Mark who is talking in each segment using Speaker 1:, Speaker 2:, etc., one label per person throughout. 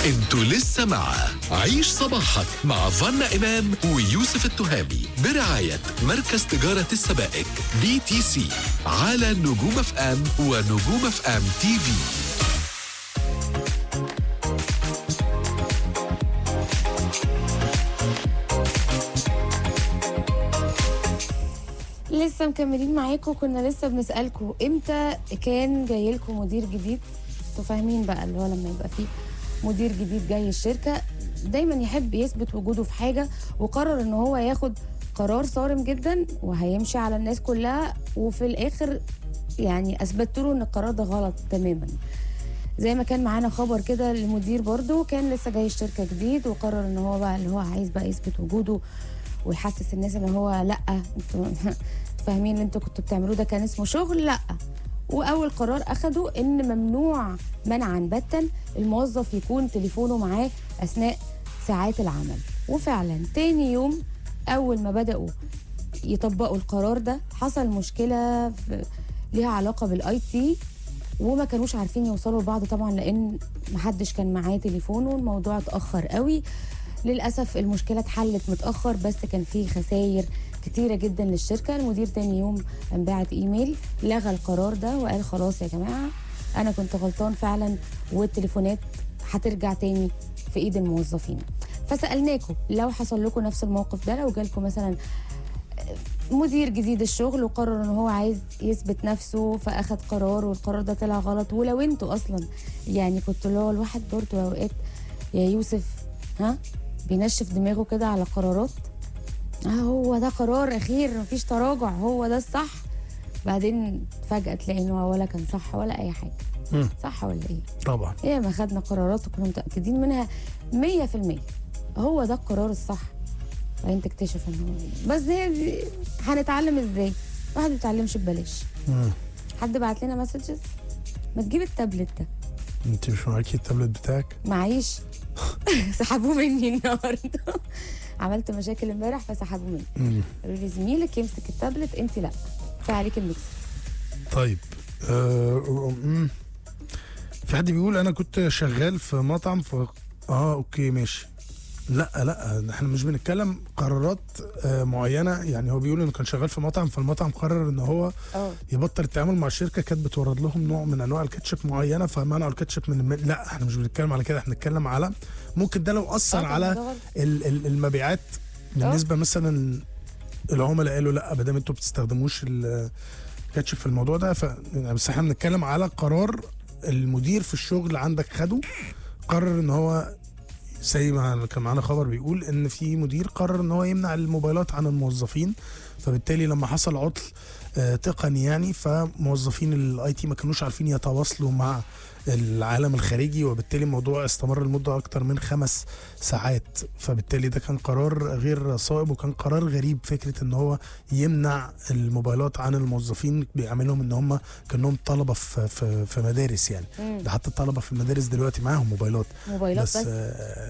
Speaker 1: انتوا لسه مع عيش صباحك مع فنا إمام ويوسف التهامي برعاية مركز تجارة السبائك بي تي سي على نجوم اف ام ونجوم اف ام تي في
Speaker 2: لسه مكملين معاكم كنا لسه بنسألكم امتى كان جاي لكم مدير جديد انتوا فاهمين بقى اللي هو لما يبقى فيه مدير جديد جاي الشركة دايما يحب يثبت وجوده في حاجة وقرر ان هو ياخد قرار صارم جدا وهيمشي على الناس كلها وفي الاخر يعني اثبتت له ان القرار ده غلط تماما زي ما كان معانا خبر كده لمدير برضو كان لسه جاي الشركه جديد وقرر ان هو بقى اللي هو عايز بقى يثبت وجوده ويحسس الناس ان هو لا انتوا فاهمين اللي انتوا كنتوا بتعملوه ده كان اسمه شغل لا واول قرار اخده ان ممنوع منعا باتا الموظف يكون تليفونه معاه اثناء ساعات العمل وفعلا تاني يوم اول ما بداوا يطبقوا القرار ده حصل مشكله في ليها علاقه بالاي تي وما كانوش عارفين يوصلوا لبعض طبعا لان محدش كان معاه تليفون والموضوع اتاخر قوي للاسف المشكله اتحلت متاخر بس كان في خسائر كتيرة جدا للشركة المدير تاني يوم قام باعت ايميل لغى القرار ده وقال خلاص يا جماعة انا كنت غلطان فعلا والتليفونات هترجع تاني في ايد الموظفين فسألناكم لو حصل لكم نفس الموقف ده لو جالكم مثلا مدير جديد الشغل وقرر ان هو عايز يثبت نفسه فاخد قرار والقرار ده طلع غلط ولو انتوا اصلا يعني كنتوا اللي هو الواحد برضه اوقات يا يوسف ها بينشف دماغه كده على قرارات اه هو ده قرار اخير مفيش تراجع هو ده الصح بعدين فجأة تلاقي انه ولا كان صح ولا اي حاجة
Speaker 3: مم.
Speaker 2: صح ولا ايه؟
Speaker 3: طبعا
Speaker 2: ايه ما خدنا قرارات وكنا متأكدين منها 100% هو ده القرار الصح بعدين تكتشف ان هو بس هي دي- هنتعلم ازاي؟ واحد ما بيتعلمش ببلاش
Speaker 3: مم.
Speaker 2: حد بعت لنا مسجز ما تجيب التابلت ده
Speaker 3: انت مش معاكي التابلت بتاعك
Speaker 2: معيش سحبوه مني النهارده عملت مشاكل امبارح فسحبوه مني
Speaker 3: مم.
Speaker 2: قالوا لي زميلك يمسك التابلت انت لا فعليك الميكس
Speaker 3: طيب آه مم. في حد بيقول انا كنت شغال في مطعم ف اه اوكي ماشي لا لا احنا مش بنتكلم قرارات آه معينه يعني هو بيقول انه كان شغال في مطعم فالمطعم قرر ان هو
Speaker 2: اه
Speaker 3: يبطل التعامل مع الشركه كانت بتورد لهم نوع من انواع الكاتشب معينه فمنعوا الكاتشب من الم... لا احنا مش بنتكلم على كده احنا بنتكلم على ممكن ده لو اثر
Speaker 2: طب
Speaker 3: على
Speaker 2: ده غلط.
Speaker 3: ال- ال- المبيعات بالنسبه مثلا العملاء قالوا لا ما دام انتوا بتستخدموش ال- الكاتشب في الموضوع ده ف... يعني بس احنا بنتكلم على قرار المدير في الشغل عندك خده قرر ان هو زي ما كان معانا خبر بيقول ان في مدير قرر ان هو يمنع الموبايلات عن الموظفين فبالتالي لما حصل عطل آه، تقني يعني فموظفين الاي تي ما كانوش عارفين يتواصلوا مع العالم الخارجي وبالتالي الموضوع استمر لمده اكتر من خمس ساعات فبالتالي ده كان قرار غير صائب وكان قرار غريب فكره ان هو يمنع الموبايلات عن الموظفين بيعملهم ان هم كانهم طلبه في في, في مدارس يعني
Speaker 2: مم.
Speaker 3: ده حتى الطلبه في المدارس دلوقتي معاهم موبايلات
Speaker 2: موبايلات
Speaker 3: بس
Speaker 2: بس
Speaker 3: آه،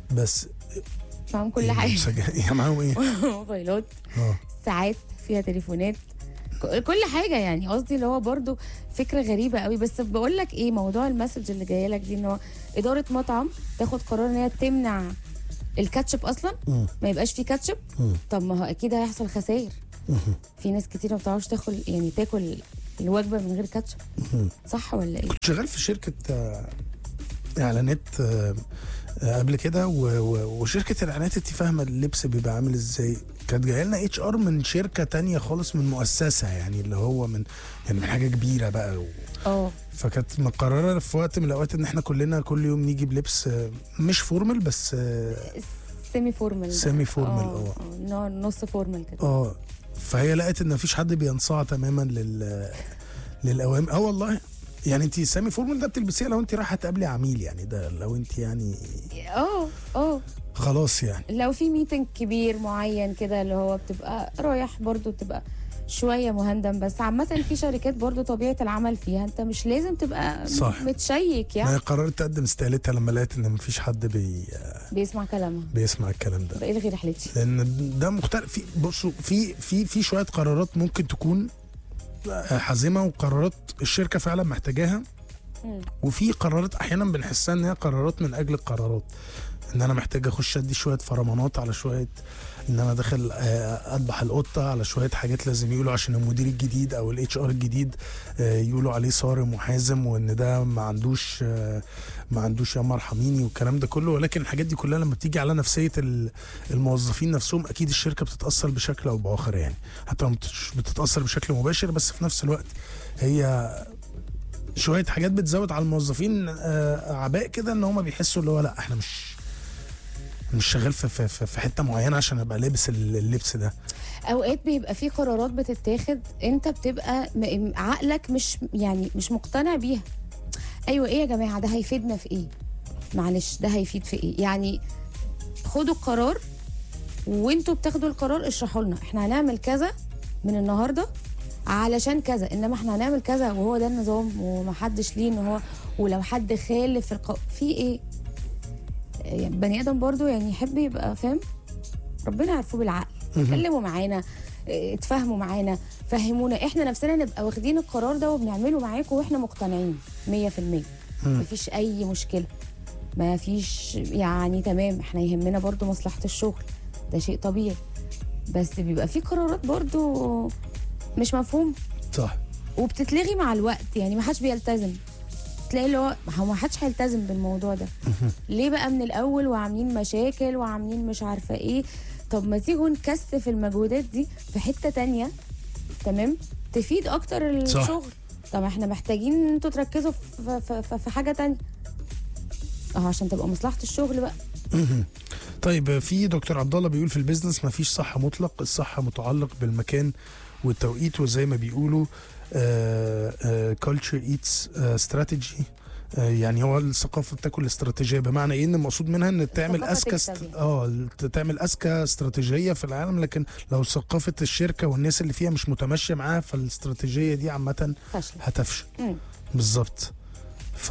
Speaker 3: بس
Speaker 2: معاهم كل
Speaker 3: إيه،
Speaker 2: حاجه
Speaker 3: مسج- يعني معاهم ايه؟
Speaker 2: موبايلات
Speaker 3: اه
Speaker 2: ساعات فيها تليفونات ك- كل حاجه يعني قصدي اللي هو برضو فكره غريبه قوي بس بقول لك ايه موضوع المسج اللي جايه لك دي ان هو اداره مطعم تاخد قرار ان هي تمنع الكاتشب اصلا
Speaker 3: مم.
Speaker 2: ما يبقاش فيه كاتشب
Speaker 3: مم.
Speaker 2: طب ما هو اكيد هيحصل خسائر
Speaker 3: مم.
Speaker 2: في ناس كتير ما بتعرفش تاكل يعني تاكل الوجبه من غير كاتشب
Speaker 3: مم.
Speaker 2: صح ولا ايه
Speaker 3: كنت شغال في شركه آه، اعلانات آه، آه، قبل كده و- و- وشركه الاعلانات انت فاهمه اللبس بيبقى عامل ازاي كانت جايه لنا اتش ار من شركه تانية خالص من مؤسسه يعني اللي هو من يعني من حاجه كبيره بقى و...
Speaker 2: اه
Speaker 3: فكانت مقرره في وقت من الاوقات ان احنا كلنا كل يوم نيجي بلبس آه، مش فورمال بس اه
Speaker 2: سيمي فورمال
Speaker 3: سيمي فورمال، اه.
Speaker 2: اه نص فورمال كده
Speaker 3: آه، فهي لقت ان مفيش حد بينصاع تماما لل للاوامر اه والله يعني انت سامي فورمال ده بتلبسيها لو انت رايحه تقابلي عميل يعني ده لو انت يعني
Speaker 2: اه اه
Speaker 3: خلاص يعني
Speaker 2: لو في ميتنج كبير معين كده اللي هو بتبقى رايح برضو بتبقى شويه مهندم بس عامه في شركات برضو طبيعه العمل فيها انت مش لازم تبقى
Speaker 3: صح.
Speaker 2: متشيك
Speaker 3: ما هي
Speaker 2: يعني
Speaker 3: قررت تقدم استقالتها لما لقيت ان مفيش حد بي
Speaker 2: بيسمع كلامها
Speaker 3: بيسمع الكلام ده
Speaker 2: بقى الغي رحلتي
Speaker 3: لان ده مختلف في بصوا في في في شويه قرارات ممكن تكون حازمه وقرارات الشركه فعلا محتاجاها
Speaker 2: مم.
Speaker 3: وفي قرارات احيانا بنحسها ان هي قرارات من اجل القرارات ان انا محتاج اخش ادي شويه فرمانات على شويه ان انا داخل آه، اذبح القطه على شويه حاجات لازم يقولوا عشان المدير الجديد او الاتش ار الجديد آه، يقولوا عليه صارم وحازم وان ده ما عندوش آه، ما عندوش يا مرحميني والكلام ده كله ولكن الحاجات دي كلها لما بتيجي على نفسيه ال- الموظفين نفسهم اكيد الشركه بتتاثر بشكل او باخر يعني حتى لو مش بتتاثر بشكل مباشر بس في نفس الوقت هي شويه حاجات بتزود على الموظفين آه، اعباء كده ان هم بيحسوا اللي هو لا احنا مش مش شغال في في في- في حته معينه عشان ابقى لابس ال- اللبس ده
Speaker 2: اوقات بيبقى في قرارات بتتاخد انت بتبقى م- عقلك مش يعني مش مقتنع بيها ايوه ايه يا جماعه ده هيفيدنا في ايه معلش ده هيفيد في ايه يعني خدوا القرار وانتوا بتاخدوا القرار اشرحوا لنا احنا هنعمل كذا من النهارده علشان كذا انما احنا هنعمل كذا وهو ده النظام ومحدش ليه ان هو ولو حد خالف الق... في ايه يعني بني ادم برضو يعني يحب يبقى فاهم ربنا يعرفوه بالعقل اتكلموا معانا اه، اتفاهموا معانا فهمونا احنا نفسنا نبقى واخدين القرار ده وبنعمله معاكم واحنا مقتنعين 100% مفيش اي مشكله ما فيش يعني تمام احنا يهمنا برضو مصلحه الشغل ده شيء طبيعي بس بيبقى في قرارات برضو مش مفهوم
Speaker 3: صح
Speaker 2: وبتتلغي مع الوقت يعني ما حدش بيلتزم تلاقي اللي هو ما هو ما حدش هيلتزم بالموضوع ده ليه بقى من الاول وعاملين مشاكل وعاملين مش عارفه ايه طب ما تيجوا نكثف المجهودات دي في حته تانية تمام تفيد اكتر
Speaker 3: صح.
Speaker 2: الشغل طب احنا محتاجين ان انتوا تركزوا في, في, في, في حاجه تانية اه عشان تبقى مصلحه الشغل بقى
Speaker 3: طيب في دكتور عبد الله بيقول في البيزنس ما فيش صح مطلق الصح متعلق بالمكان والتوقيت وزي ما بيقولوا كلتشر ايتس استراتيجي يعني هو الثقافه بتاكل الاستراتيجيه بمعنى ايه ان المقصود منها ان تعمل
Speaker 2: الثقافة
Speaker 3: اذكى
Speaker 2: تكسب
Speaker 3: است...
Speaker 2: يعني.
Speaker 3: اه تعمل اذكى استراتيجيه في العالم لكن لو ثقافه الشركه والناس اللي فيها مش متماشيه معاها فالاستراتيجيه دي عامه
Speaker 2: فشل
Speaker 3: هتفشل
Speaker 2: مم.
Speaker 3: بالظبط ف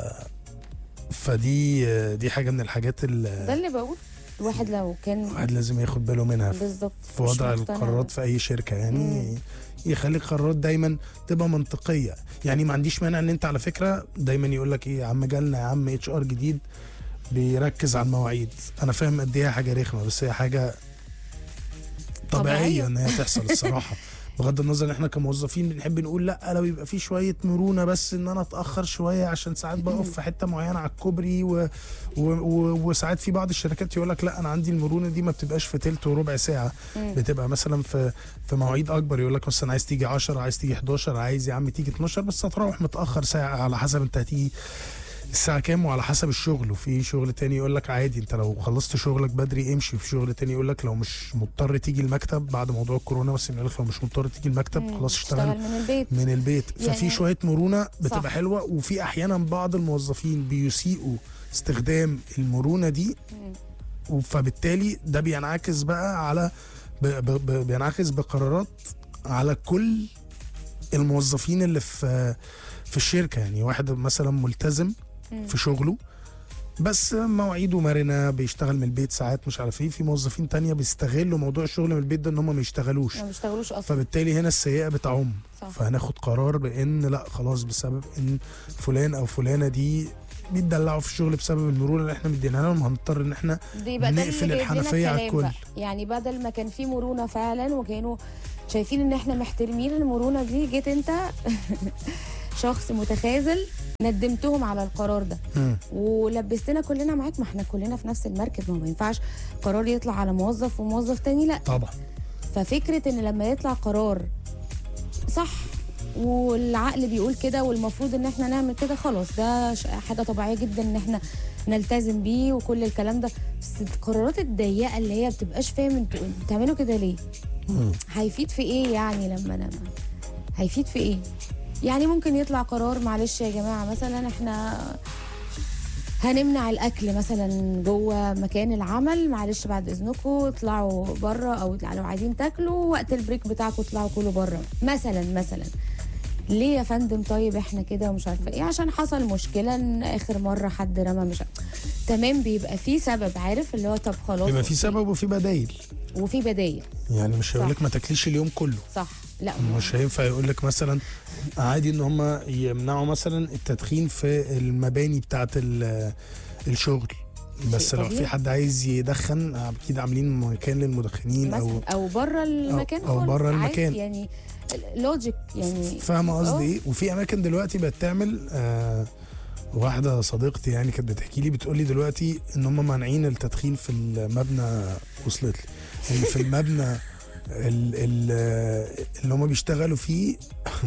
Speaker 3: فدي دي حاجه من الحاجات
Speaker 2: ده
Speaker 3: اللي
Speaker 2: اللي بقول الواحد لو كان
Speaker 3: الواحد لازم ياخد باله منها في
Speaker 2: بالظبط
Speaker 3: في
Speaker 2: مش
Speaker 3: وضع
Speaker 2: مقتنع.
Speaker 3: القرارات في اي شركه يعني
Speaker 2: مم.
Speaker 3: يخلي القرارات دايما تبقى منطقيه يعني ما عنديش مانع ان انت على فكره دايما يقول لك ايه يا عم جالنا يا عم اتش ار جديد بيركز على المواعيد انا فاهم قد ايه حاجه رخمه بس هي حاجه طبيعيه
Speaker 2: طبيعية.
Speaker 3: ان هي تحصل الصراحه بغض النظر ان احنا كموظفين بنحب نقول لا لو يبقى في شويه مرونه بس ان انا اتاخر شويه عشان ساعات بقف في حته معينه على الكوبري و... و... و... وساعات في بعض الشركات يقول لك لا انا عندي المرونه دي ما بتبقاش في تلت وربع ساعه
Speaker 2: مم.
Speaker 3: بتبقى مثلا في في مواعيد اكبر يقول لك مثلا عايز تيجي 10 عايز تيجي 11 عايز يا عم تيجي 12 بس هتروح متاخر ساعه على حسب انت هتيجي الساعة كام وعلى حسب الشغل وفي شغل تاني يقول لك عادي انت لو خلصت شغلك بدري امشي في شغل تاني يقول لك لو مش مضطر تيجي المكتب بعد موضوع الكورونا بس يقول لك لو مش مضطر تيجي المكتب
Speaker 2: مم.
Speaker 3: خلاص اشتغل
Speaker 2: من البيت
Speaker 3: من البيت
Speaker 2: يعني-
Speaker 3: ففي شويه مرونه بتبقى
Speaker 2: صح.
Speaker 3: حلوه وفي احيانا بعض الموظفين بيسيئوا استخدام المرونه دي
Speaker 2: مم.
Speaker 3: فبالتالي ده بينعكس بقى على ب ب ب بينعكس بقرارات على كل الموظفين اللي في في الشركه يعني واحد مثلا ملتزم
Speaker 2: مم.
Speaker 3: في شغله بس مواعيده مرنه بيشتغل من البيت ساعات مش عارف ايه في موظفين تانية بيستغلوا موضوع الشغل من البيت ده ان هم ما يشتغلوش
Speaker 2: ما بيشتغلوش اصلا
Speaker 3: فبالتالي هنا السيئه بتعم
Speaker 2: صح.
Speaker 3: فهناخد قرار بان لا خلاص بسبب ان فلان او فلانه دي بيتدلعوا في الشغل بسبب المرونه اللي احنا مديناها لهم هنضطر ان احنا
Speaker 2: دي بقى ده
Speaker 3: نقفل
Speaker 2: اللي جايب لنا
Speaker 3: الحنفية على
Speaker 2: الكلام
Speaker 3: الكل.
Speaker 2: بقى. يعني بدل ما كان في مرونه فعلا وكانوا شايفين ان احنا محترمين المرونه دي جيت انت شخص متخاذل ندمتهم على القرار ده
Speaker 3: مم.
Speaker 2: ولبستنا كلنا معاك ما احنا كلنا في نفس المركب ما هو ما ينفعش قرار يطلع على موظف وموظف تاني لا
Speaker 3: طبعا
Speaker 2: ففكره ان لما يطلع قرار صح والعقل بيقول كده والمفروض ان احنا نعمل كده خلاص ده ش- حاجه طبيعيه جدا ان احنا نلتزم بيه وكل الكلام ده بس القرارات الضيقه اللي هي بتبقاش فاهم انتوا بتعملوا كده ليه
Speaker 3: مم.
Speaker 2: هيفيد في ايه يعني لما انا هيفيد في ايه يعني ممكن يطلع قرار معلش يا جماعه مثلا احنا هنمنع الاكل مثلا جوه مكان العمل معلش بعد اذنكم اطلعوا بره او لو عايزين تاكلوا وقت البريك بتاعكم اطلعوا كلوا بره مثلا مثلا ليه يا فندم طيب احنا كده ومش عارفه ايه عشان حصل مشكله ان اخر مره حد رمى مش عارفة. تمام بيبقى في سبب عارف اللي هو طب خلاص
Speaker 3: يبقى في
Speaker 2: أوكي.
Speaker 3: سبب وفي بدايل
Speaker 2: وفي بدايل
Speaker 3: يعني مش هيقول
Speaker 2: صح.
Speaker 3: لك ما تاكليش اليوم كله
Speaker 2: صح لا
Speaker 3: مش هينفع يقول لك مثلا عادي ان هم يمنعوا مثلا التدخين في المباني بتاعه ال- الشغل بس
Speaker 2: شيء
Speaker 3: لو
Speaker 2: طبيعي.
Speaker 3: في حد عايز يدخن اكيد عاملين مكان للمدخنين او
Speaker 2: مثلا او بره المكان
Speaker 3: أو
Speaker 2: خالص
Speaker 3: بره
Speaker 2: عادي
Speaker 3: المكان.
Speaker 2: يعني لوجيك يعني
Speaker 3: فاهمه قصدي
Speaker 2: آه.
Speaker 3: ايه وفي اماكن دلوقتي بقت تعمل آه واحده صديقتي يعني كانت بتحكي لي بتقول لي دلوقتي ان هم مانعين التدخين في المبنى وصلت لي ان في المبنى ال- ال- اللي هم بيشتغلوا فيه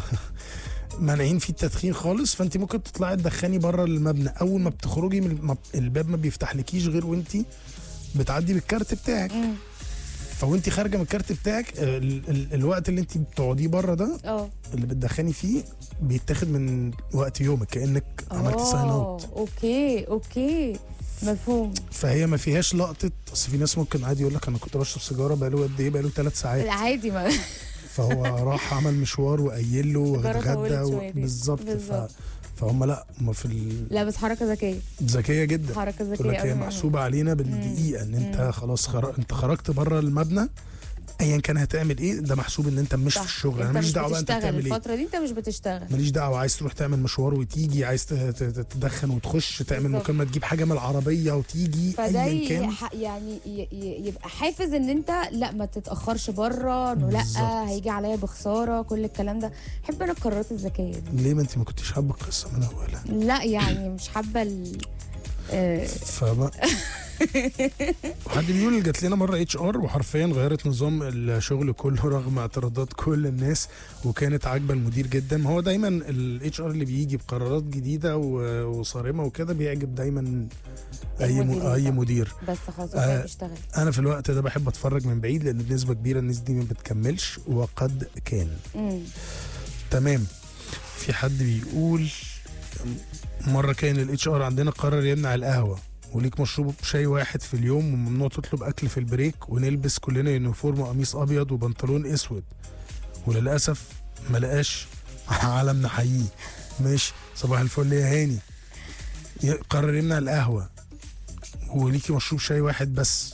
Speaker 3: مانعين فيه التدخين خالص فانت ممكن تطلعي تدخني بره المبنى اول ما بتخرجي من الم- الباب ما بيفتحلكيش غير وانت بتعدي بالكارت بتاعك
Speaker 2: مم.
Speaker 3: فوانت خارجه من الكارت بتاعك ال ال الوقت اللي انت بتقعديه بره ده
Speaker 2: اه
Speaker 3: اللي بتدخني فيه بيتاخد من وقت يومك كانك عملتي ساين
Speaker 2: آه،
Speaker 3: اوت
Speaker 2: اوكي اوكي مفهوم
Speaker 3: فهي ما فيهاش لقطه اصل في ناس ممكن عادي يقول لك انا كنت بشرب سيجاره بقاله قد ايه بقاله ثلاث ساعات
Speaker 2: عادي ما
Speaker 3: فهو راح عمل مشوار وقايل له
Speaker 2: سيجارة
Speaker 3: واتغدى
Speaker 2: طولت
Speaker 3: و-
Speaker 2: شوية دي.
Speaker 3: بالظبط ف...
Speaker 2: بالظبط.
Speaker 3: فهم لا هم في ال-
Speaker 2: لا بس حركه ذكيه
Speaker 3: ذكيه جدا
Speaker 2: حركه
Speaker 3: تقول
Speaker 2: ذكيه
Speaker 3: لك هي
Speaker 2: أوي.
Speaker 3: محسوبه علينا بالدقيقه ان انت خلاص خر... انت خرجت بره المبنى ايا كان هتعمل ايه ده محسوب ان انت مش
Speaker 2: صح.
Speaker 3: في الشغل
Speaker 2: انت
Speaker 3: انا ماليش
Speaker 2: مش
Speaker 3: دعوه بقى انت
Speaker 2: بتشتغل
Speaker 3: بتعمل ايه
Speaker 2: الفتره دي انت مش بتشتغل
Speaker 3: ماليش دعوه عايز تروح تعمل مشوار وتيجي عايز ت- ت- ت- تدخن وتخش تعمل
Speaker 2: بالظبط.
Speaker 3: مكالمه تجيب حاجه من العربيه وتيجي
Speaker 2: فده
Speaker 3: ايا كان
Speaker 2: يح- يعني ي- ي- يبقى حافز ان انت لا ما تتاخرش بره انه
Speaker 3: بالظبط.
Speaker 2: لا هيجي عليا بخساره كل الكلام ده بحب انا القرارات الذكيه دي
Speaker 3: ليه ما انت ما كنتيش حابه القصه من اولها
Speaker 2: لا يعني مش حابه ال... آه،
Speaker 3: فما وحد بيقول جات لنا مره اتش ار وحرفيا غيرت نظام الشغل كله رغم اعتراضات كل الناس وكانت عاجبه المدير جدا ما هو دايما الاتش ار اللي بيجي بقرارات جديده و- وصارمه وكده بيعجب دايما اي م...
Speaker 2: المديرين
Speaker 3: اي
Speaker 2: طبعا.
Speaker 3: مدير
Speaker 2: بس خلاص
Speaker 3: آه.
Speaker 2: هو بيشتغل
Speaker 3: انا في الوقت ده بحب اتفرج من بعيد لان بنسبه كبيره الناس دي ما بتكملش وقد كان
Speaker 2: مم.
Speaker 3: تمام في حد بيقول مره كان الاتش ار عندنا قرر يمنع القهوه وليك مشروب شاي واحد في اليوم وممنوع تطلب اكل في البريك ونلبس كلنا يونيفورم قميص ابيض وبنطلون اسود وللاسف ما لقاش علم نحييه ماشي صباح الفل يا هاني ي- قرر يمنع القهوه وليكي مشروب شاي واحد بس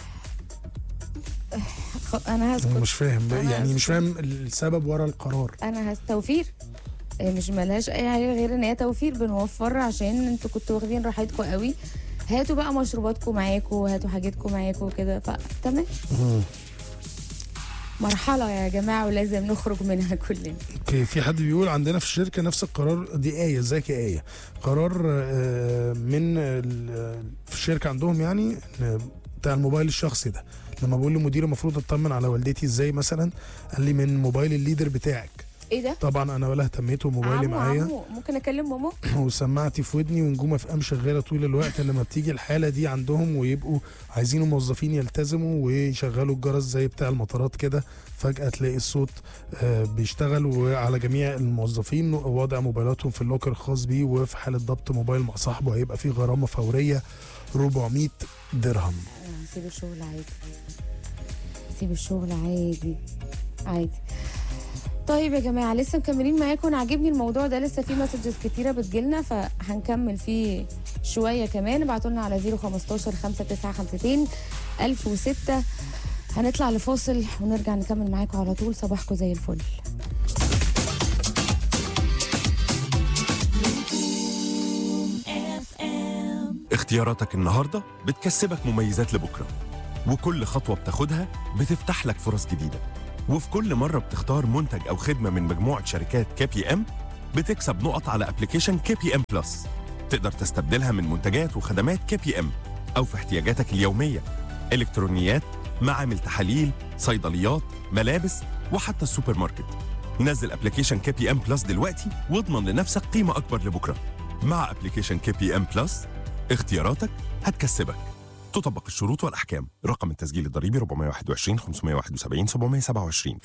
Speaker 2: خ- انا هسكت
Speaker 3: مش فاهم
Speaker 2: أنا
Speaker 3: يعني مش
Speaker 2: آسفة.
Speaker 3: فاهم السبب ورا القرار
Speaker 2: انا هس توفير آه، مش ملهاش اي حاجه غير ان هي توفير بنوفر عشان انتوا كنتوا واخدين راحتكم قوي هاتوا بقى مشروباتكم معاكم هاتوا حاجتكم معاكم كده فتمام مرحله يا جماعه ولازم نخرج منها كلنا
Speaker 3: اوكي في حد بيقول عندنا في الشركه نفس القرار دي ايه ازيك يا ايه قرار آه، من ال- في الشركه عندهم يعني إن بتاع الموبايل الشخصي ده لما بقول لمدير المفروض اطمن على والدتي ازاي مثلا قال لي من موبايل الليدر بتاعك
Speaker 2: ايه ده
Speaker 3: طبعا انا ولا اهتميت وموبايلي
Speaker 2: عمو
Speaker 3: معايا
Speaker 2: عمو ممكن اكلم ماما
Speaker 3: وسماعتي في ودني ونجومه في ام شغاله طول الوقت لما بتيجي الحاله دي عندهم ويبقوا عايزين الموظفين يلتزموا ويشغلوا الجرس زي بتاع المطارات كده فجاه تلاقي الصوت آه، بيشتغل وعلى جميع الموظفين وضع موبايلاتهم في اللوكر الخاص بيه وفي حاله ضبط موبايل مع صاحبه هيبقى فيه غرامه فوريه 400 درهم
Speaker 2: آه، سيب الشغل عادي سيب الشغل عادي عادي طيب يا جماعه لسه مكملين معاكم انا عاجبني الموضوع ده لسه في مسجز كتيره بتجيلنا فهنكمل فيه شويه كمان ابعتوا لنا على 015 5952 1006 هنطلع لفاصل ونرجع نكمل معاكم على طول صباحكم زي الفل
Speaker 4: اختياراتك النهاردة بتكسبك مميزات لبكرة وكل خطوة بتاخدها بتفتح لك فرص جديدة وفي كل مرة بتختار منتج أو خدمة من مجموعة شركات كي بي ام بتكسب نقط على ابلكيشن كي بي ام بلس تقدر تستبدلها من منتجات وخدمات كي بي ام أو في احتياجاتك اليومية إلكترونيات معامل تحاليل صيدليات ملابس وحتى السوبر ماركت نزل ابلكيشن كي بي ام بلس دلوقتي واضمن لنفسك قيمة أكبر لبكرة مع ابلكيشن كي بي ام بلس اختياراتك هتكسبك تطبق الشروط والأحكام رقم التسجيل الضريبي 421 571 727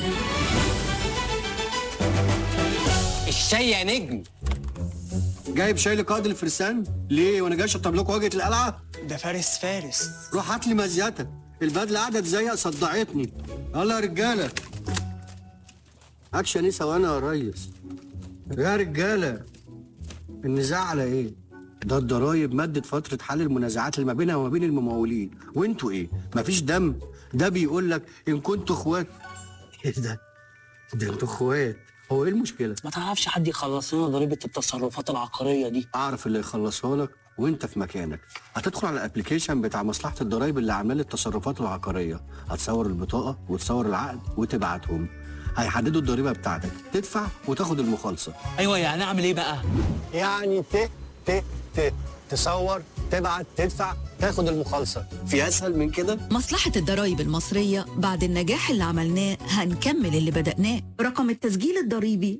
Speaker 5: الشاي يا نجم
Speaker 6: جايب شاي لقائد الفرسان ليه وانا جاي اشطب لكم واجهه القلعه
Speaker 5: ده فارس فارس
Speaker 6: روح هات لي مزيتك البدله قاعده تزيق صدعتني يلا يا رجاله اكشن ايه ثواني يا ريس يا رجاله النزاع على ايه ده الضرايب مدت فترة حل المنازعات اللي ما بينها وما بين الممولين وانتوا ايه مفيش دم ده بيقول لك ان كنتوا اخوات ايه ده ده انتوا اخوات هو ايه المشكله
Speaker 5: ما تعرفش حد يخلص لنا ضريبه التصرفات العقاريه دي
Speaker 6: اعرف اللي يخلصها لك وانت في مكانك هتدخل على الابلكيشن بتاع مصلحه الضرايب اللي عامل التصرفات العقاريه هتصور البطاقه وتصور العقد وتبعتهم هيحددوا الضريبه بتاعتك تدفع وتاخد المخالصه
Speaker 5: ايوه يعني اعمل ايه بقى
Speaker 6: يعني ت ت ت تصور تبعت تدفع تاخد المخالصه في اسهل من كده
Speaker 7: مصلحة الضرايب المصرية بعد النجاح اللي عملناه هنكمل اللي بدأناه رقم التسجيل الضريبي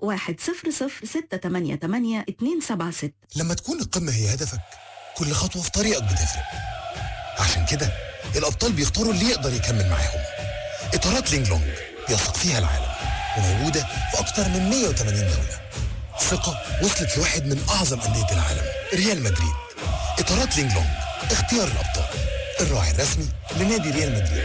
Speaker 7: 1006888
Speaker 8: لما تكون القمة هي هدفك كل خطوة في طريقك بتفرق عشان كده الأبطال بيختاروا اللي يقدر يكمل معاهم إطارات لينج لونج بيثق فيها العالم وموجودة في أكتر من 180 دولة ثقة وصلت لواحد من أعظم أندية العالم ريال مدريد إطارات لينج لونج اختيار الأبطال الراعي الرسمي لنادي ريال مدريد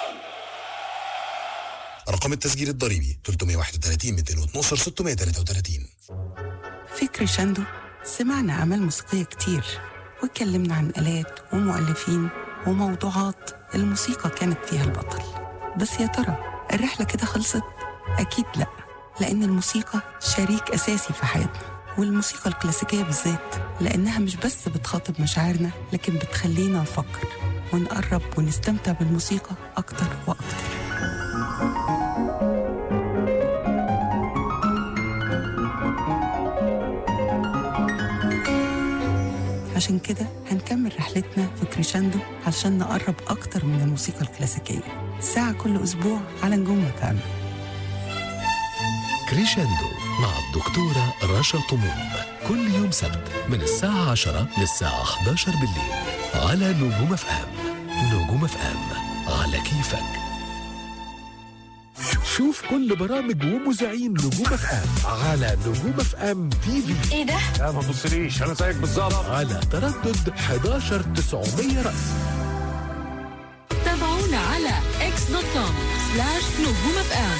Speaker 8: رقم التسجيل الضريبي 331 212 633
Speaker 9: في كريشاندو سمعنا أعمال موسيقية كتير واتكلمنا عن آلات ومؤلفين وموضوعات الموسيقى كانت فيها البطل بس يا ترى الرحلة كده خلصت؟ أكيد لأ لأن الموسيقى شريك أساسي في حياتنا والموسيقى الكلاسيكية بالذات لأنها مش بس بتخاطب مشاعرنا لكن بتخلينا نفكر ونقرب ونستمتع بالموسيقى أكتر وأكتر عشان كده هنكمل رحلتنا في كريشاندو علشان نقرب أكتر من الموسيقى الكلاسيكية ساعة كل أسبوع على نجوم فهم
Speaker 1: كريشندو مع الدكتورة رشا طموم كل يوم سبت من الساعة 10 للساعة 11 بالليل على نجوم اف ام نجوم اف ام على كيفك شوف كل برامج ومذيعين نجوم اف ام على نجوم اف ام تي في
Speaker 2: ايه ده؟
Speaker 10: لا ما تبصليش انا زيك بالظبط
Speaker 1: على تردد 11900 رأس
Speaker 7: تابعونا على x.com slash نجوم اف ام